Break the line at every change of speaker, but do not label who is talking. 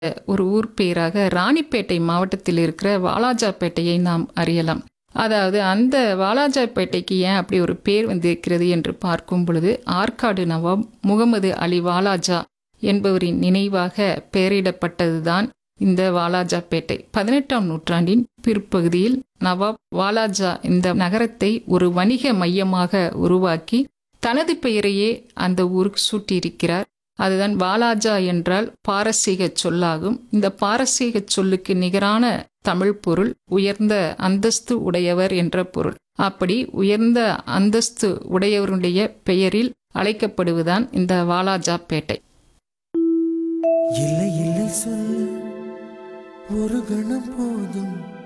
ஒரு ஊர் பேராக ராணிப்பேட்டை மாவட்டத்தில் இருக்கிற வாலாஜாப்பேட்டையை நாம் அறியலாம் அதாவது அந்த வாலாஜாப்பேட்டைக்கு ஏன் அப்படி ஒரு பேர் வந்திருக்கிறது என்று பார்க்கும் பொழுது ஆற்காடு நவாப் முகமது அலி வாலாஜா என்பவரின் நினைவாக பெயரிடப்பட்டதுதான் இந்த வாலாஜாப்பேட்டை பதினெட்டாம் நூற்றாண்டின் பிற்பகுதியில் நவாப் வாலாஜா இந்த நகரத்தை ஒரு வணிக மையமாக உருவாக்கி தனது பெயரையே அந்த ஊருக்கு சூட்டியிருக்கிறார் அதுதான் வாலாஜா என்றால் பாரசீக சொல்லாகும் இந்த பாரசீக சொல்லுக்கு நிகரான தமிழ் பொருள் உயர்ந்த அந்தஸ்து உடையவர் என்ற பொருள் அப்படி உயர்ந்த அந்தஸ்து உடையவருடைய பெயரில் அழைக்கப்படுவதுதான் இந்த வாலாஜாப்பேட்டை
இல்லை இல்லை சொல்ல ஒரு கணம் போதும்